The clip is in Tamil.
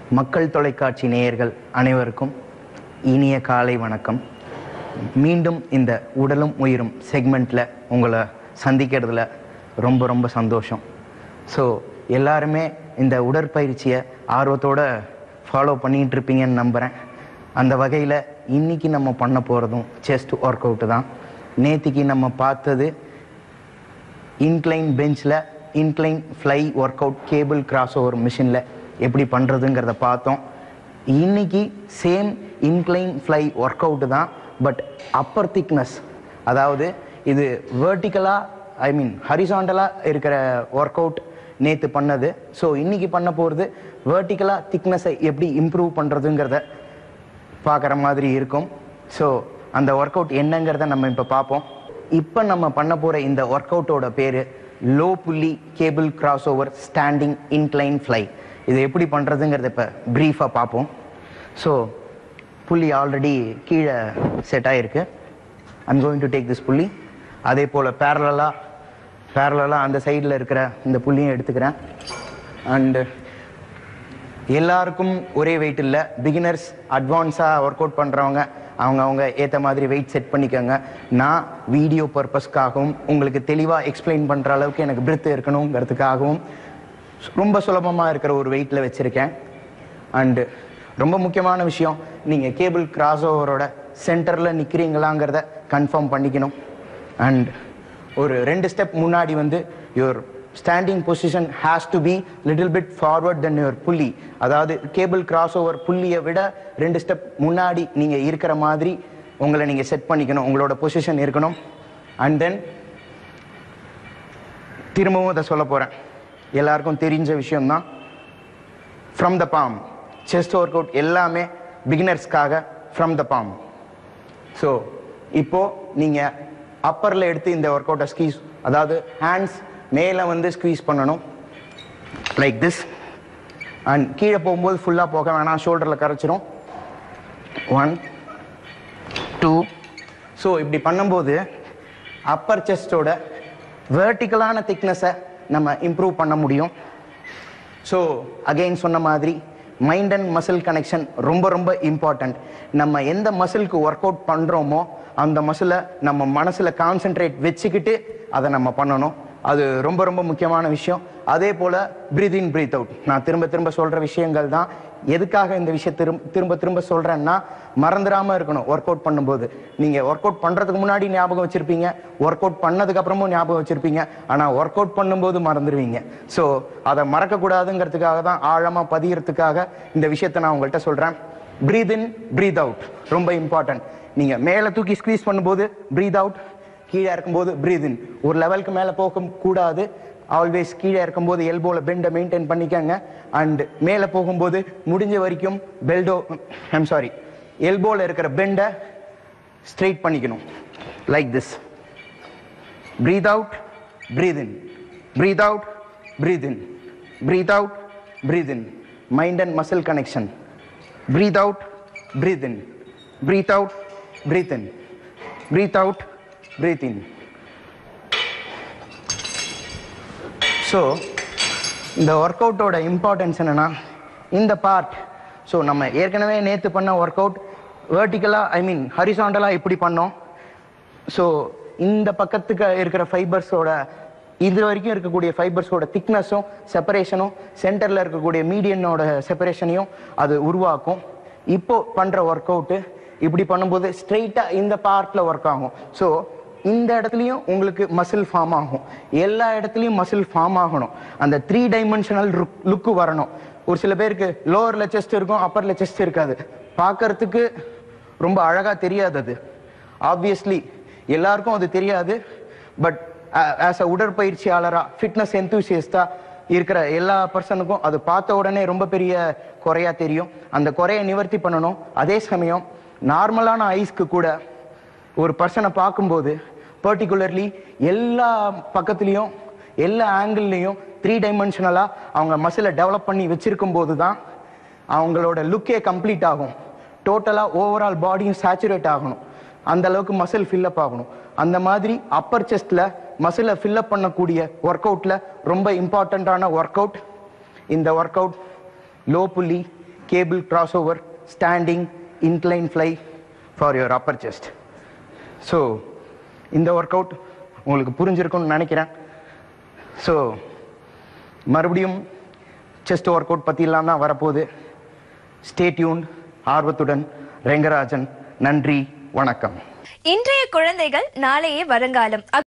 மக்கள் தொலைக்காட்சி நேயர்கள் அனைவருக்கும் இனிய காலை வணக்கம் மீண்டும் இந்த உடலும் உயிரும் செக்மெண்ட்டில் உங்களை சந்திக்கிறதுல ரொம்ப ரொம்ப சந்தோஷம் ஸோ எல்லாருமே இந்த உடற்பயிற்சியை ஆர்வத்தோட ஃபாலோ பண்ணிட்டு இருப்பீங்கன்னு நம்புகிறேன் அந்த வகையில் இன்னைக்கு நம்ம பண்ண போகிறதும் செஸ்ட் ஒர்க் அவுட்டு தான் நேத்திக்கு நம்ம பார்த்தது இன்க்ளைன் பெஞ்சில் incline fly work out cable cross over மிஷினில் எப்படி பண்ணுறதுங்கிறத பார்த்தோம் இன்னைக்கு same incline fly work out தான் பட் அப்பர் திக்னஸ் அதாவது இது வேர்ட்டிக்கலாக ஐ மீன் ஹரிசாண்டலாக இருக்கிற ஒர்க் அவுட் நேற்று பண்ணது ஸோ இன்னைக்கு பண்ண போகிறது வேர்ட்டிக்கலாக திக்னஸை எப்படி இம்ப்ரூவ் பண்ணுறதுங்கிறத பார்க்குற மாதிரி இருக்கும் ஸோ அந்த ஒர்க் அவுட் என்னங்கிறத நம்ம இப்போ பார்ப்போம் இப்போ நம்ம பண்ண போகிற இந்த ஒர்க் அவுட்டோட பேர் low pulley cable cross over standing incline fly இது எப்படி பண்ணுறதுங்கிறத இப்போ ப்ரீஃபாக பார்ப்போம் ஸோ புள்ளி ஆல்ரெடி கீழே செட் ஆகிருக்கு I'm going to take this pulley அதே போல் பேரலாக பேரலாக அந்த சைடில் இருக்கிற இந்த புள்ளியும் எடுத்துக்கிறேன் அண்டு எல்லாருக்கும் ஒரே வெயிட் இல்லை பிகினர்ஸ் அட்வான்ஸாக ஒர்க் அவுட் பண்ணுறவங்க அவங்க அவங்க ஏற்ற மாதிரி வெயிட் செட் பண்ணிக்கோங்க நான் வீடியோ பர்பஸ்க்காகவும் உங்களுக்கு தெளிவாக எக்ஸ்பிளைன் பண்ணுற அளவுக்கு எனக்கு பிரித்து இருக்கணுங்கிறதுக்காகவும் ரொம்ப சுலபமாக இருக்கிற ஒரு வெயிட்டில் வச்சுருக்கேன் அண்டு ரொம்ப முக்கியமான விஷயம் நீங்கள் கேபிள் கிராஸ் ஓவரோட சென்டரில் நிற்கிறீங்களாங்கிறத கன்ஃபார்ம் பண்ணிக்கணும் அண்ட் ஒரு ரெண்டு ஸ்டெப் முன்னாடி வந்து your standing position has to be little bit forward then your pulley அதாவது கேபிள் கிராஸ் ஓவர் புள்ளியை விட ரெண்டு ஸ்டெப் முன்னாடி நீங்கள் இருக்கிற மாதிரி உங்களை நீங்கள் செட் பண்ணிக்கணும் உங்களோட பொசிஷன் இருக்கணும் அண்ட் தென் திரும்பவும் அதை சொல்ல போகிறேன் எல்லாருக்கும் தெரிஞ்ச விஷயம்தான் from the bottom chest work out எல்லாமே பிகினர்ஸ்க்காக ஃப்ரம் த பாம் ஸோ இப்போ நீங்கள் அப்பரில் எடுத்து இந்த ஒர்க் அவுட்டை ஸ்கீஸ் அதாவது ஹேண்ட்ஸ் மேலே வந்து ஸ்குவீஸ் பண்ணணும் லைக் திஸ் அண்ட் கீழே போகும்போது ஃபுல்லாக போக வேணாம் ஷோல்டரில் கரைச்சிரும் ஒன் டூ ஸோ இப்படி பண்ணும்போது அப்பர் செஸ்டோட வேர்ட்டிக்கலான திக்னஸை நம்ம இம்ப்ரூவ் பண்ண முடியும் ஸோ அகைன் சொன்ன மாதிரி மைண்ட் அண்ட் மசில் கனெக்ஷன் ரொம்ப ரொம்ப இம்பார்ட்டண்ட் நம்ம எந்த மசிலுக்கு ஒர்க் அவுட் பண்ணுறோமோ அந்த மசிலை நம்ம மனசில் கான்சென்ட்ரேட் வச்சுக்கிட்டு அதை நம்ம பண்ணணும் அது ரொம்ப ரொம்ப முக்கியமான விஷயம் அதே போல் பிரீத் இன் பிரீத் அவுட் நான் திரும்ப திரும்ப சொல்கிற விஷயங்கள் தான் எதுக்காக இந்த விஷயம் திரும்ப திரும்ப திரும்ப சொல்கிறேன்னா மறந்துடாமல் இருக்கணும் ஒர்க் அவுட் பண்ணும்போது நீங்கள் ஒர்க் அவுட் பண்ணுறதுக்கு முன்னாடி ஞாபகம் வச்சுருப்பீங்க ஒர்க் அவுட் பண்ணதுக்கு அப்புறமும் ஞாபகம் வச்சுருப்பீங்க ஆனால் ஒர்க் அவுட் பண்ணும்போது மறந்துடுவீங்க ஸோ அதை மறக்கக்கூடாதுங்கிறதுக்காக தான் ஆழமாக பதியறதுக்காக இந்த விஷயத்தை நான் உங்கள்கிட்ட சொல்கிறேன் பிரீத் இன் பிரீத் அவுட் ரொம்ப இம்பார்ட்டன்ட் நீங்கள் மேலே தூக்கி ஸ்க்வீஸ் பண்ணும்போது பிரீத் அவுட் கீழே இருக்கும்போது பிரீத் இன் ஒரு லெவலுக்கு மேலே போக கூடாது ஆல்வேஸ் கீழே இருக்கும்போது எல்போல பெண்டை மெயின்டைன் பண்ணிக்கங்க அண்ட் மேலே போகும்போது முடிஞ்ச வரைக்கும் பெல்டோ ஐம் சாரி எல்போல இருக்கிற பெண்டை ஸ்ட்ரெயிட் பண்ணிக்கணும் like this breathe out breathe in breathe out breathe in breathe out breathe in mind and muscle connection breathe out breathe in breathe out breathe in breathe out breathe in so இந்த ஒர்க் அவுட்டோட இம்பார்ட்டன்ஸ் என்னென்னா இந்த பார்ட் ஸோ நம்ம ஏற்கனவே நேற்று பண்ண ஒர்க் அவுட் வேர்ட்டிக்கலாக ஐ மீன் ஹரிசாண்டலாக இப்படி பண்ணோம் ஸோ இந்த பக்கத்துக்கு இருக்கிற ஃபைபர்ஸோட இது வரைக்கும் இருக்கக்கூடிய ஃபைபர்ஸோட திக்னஸும் செப்பரேஷனும் சென்டரில் இருக்கக்கூடிய மீடியனோட செப்பரேஷனையும் அது உருவாக்கும் இப்போ பண்ணுற ஒர்க் அவுட்டு இப்படி பண்ணும்போது ஸ்ட்ரெயிட்டாக இந்த பார்ட்டில் ஒர்க் ஆகும் ஸோ இந்த இடத்துலையும் உங்களுக்கு மசில் ஃபார்ம் ஆகும் எல்லா இடத்துலையும் மசில் ஃபார்ம் ஆகணும் அந்த த்ரீ டைமென்ஷனல் லுக்கு வரணும் ஒரு சில பேருக்கு லோவரில் செஸ்ட் இருக்கும் அப்பரில் செஸ்ட் இருக்காது பார்க்கறதுக்கு ரொம்ப அழகாக தெரியாது அது ஆப்வியஸ்லி எல்லாருக்கும் அது தெரியாது பட் ஆஸ் அ உடற்பயிற்சியாளராக ஃபிட்னஸ் எந்தூசியஸ்டாக இருக்கிற எல்லா பர்சனுக்கும் அது பார்த்த உடனே ரொம்ப பெரிய குறையா தெரியும் அந்த குறையை நிவர்த்தி பண்ணணும் அதே சமயம் நார்மலான ஐஸ்க்கு கூட ஒரு பர்சனை பார்க்கும்போது பர்டிகுலர்லி எல்லா பக்கத்துலேயும் எல்லா ஆங்கிள்லேயும் த்ரீ டைமென்ஷனலாக அவங்க மசிலை டெவலப் பண்ணி வச்சிருக்கும் போது தான் அவங்களோட லுக்கே கம்ப்ளீட் ஆகும் டோட்டலாக ஓவரால் பாடியும் சேச்சுரேட் ஆகணும் அந்த அளவுக்கு மசில் ஃபில்லப் ஆகணும் அந்த மாதிரி அப்பர் செஸ்டில் மசிலை ஃபில்லப் பண்ணக்கூடிய ஒர்க் அவுட்டில் ரொம்ப இம்பார்ட்டண்ட்டான ஒர்க் அவுட் இந்த work out low pulley cable crossover, standing, incline fly for your upper chest. So இந்த ஒர்க் அவுட் உங்களுக்கு புரிஞ்சிருக்கும்னு நினைக்கிறேன் ஸோ மறுபடியும் செஸ்ட் ஒர்க் அவுட் பற்றிலாம் தான் வரப்போகுது ஸ்டே டியூன் ஆர்வத்துடன் ரெங்கராஜன் நன்றி வணக்கம் இன்றைய குழந்தைகள் நாளையே வருங்காலம்